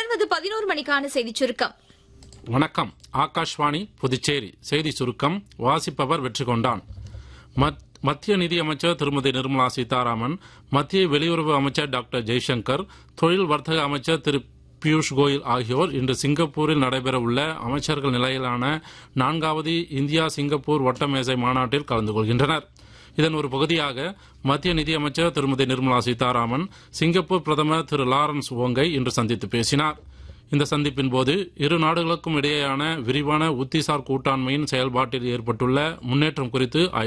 தொடர்வது பதினோரு மணிக்கான செய்திச் சுருக்கம் வணக்கம் ஆகாஷ்வாணி புதுச்சேரி செய்தி சுருக்கம் வாசிப்பவர் வெற்றி கொண்டான் மத்- மத்திய நிதியமைச்சர் திருமதி நிர்மலா சீதாராமன் மத்திய வெளியுறவு அமைச்சர் டாக்டர் ஜெய்சங்கர் தொழில் வர்த்தக அமைச்சர் திரு பியூஷ் கோயல் ஆகியோர் இன்று சிங்கப்பூரில் நடைபெறவுள்ள அமைச்சர்கள் நிலையிலான நான்காவது இந்தியா சிங்கப்பூர் வட்டமேசை மாநாட்டில் கலந்து கொள்கின்றனர் இதன் ஒரு பகுதியாக மத்திய நிதியமைச்சர் திருமதி நிர்மலா சீதாராமன் சிங்கப்பூர் பிரதமர் திரு லாரன்ஸ் ஓங்கை இன்று சந்தித்து பேசினார் இந்த சந்திப்பின் போது இரு நாடுகளுக்கும் இடையேயான விரிவான உத்திசார் கூட்டாண்மையின் செயல்பாட்டில் ஏற்பட்டுள்ள முன்னேற்றம் குறித்து ஆய்வு